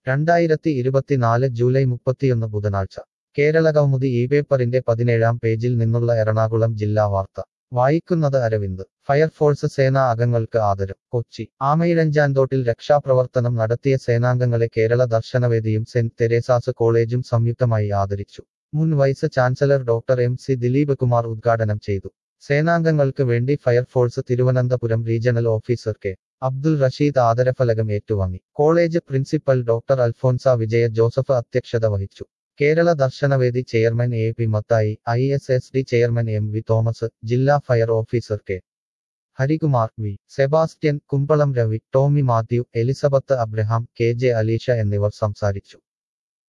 രണ്ടായിരത്തി ഇരുപത്തിനാല് ജൂലൈ മുപ്പത്തിയൊന്ന് ബുധനാഴ്ച കേരള കൗമുദി ഈ പേപ്പറിന്റെ പതിനേഴാം പേജിൽ നിന്നുള്ള എറണാകുളം ജില്ലാ വാർത്ത വായിക്കുന്നത് അരവിന്ദ് ഫയർഫോഴ്സ് സേനാ അംഗങ്ങൾക്ക് ആദരം കൊച്ചി ആമയിഴഞ്ചാന്തോട്ടിൽ രക്ഷാപ്രവർത്തനം നടത്തിയ സേനാംഗങ്ങളെ കേരള ദർശനവേദിയും സെന്റ് തെരേസാസ് കോളേജും സംയുക്തമായി ആദരിച്ചു മുൻ vice chancellor doctor M C Dileep Kumar ഉദ്ഘാടനം ചെയ്തു സേനാംഗങ്ങൾക്ക് വേണ്ടി fire force Thiruvananthapuram regional officer K Abdul Rasheed ആദരഫലകം ഏറ്റുവാങ്ങി college principal doctor Alphonsa Vijaya Joseph അധ്യക്ഷത വഹിച്ചു Kerala Darshanavedi chairman A P Mathai I S S D chairman M V Thomas ജില്ലാ fire officer K Harikumar V Sebastian Kumbalam Ravi Tomy Mathew Elizabeth Abraham K J Alisha എന്നിവർ സംസാരിച്ചു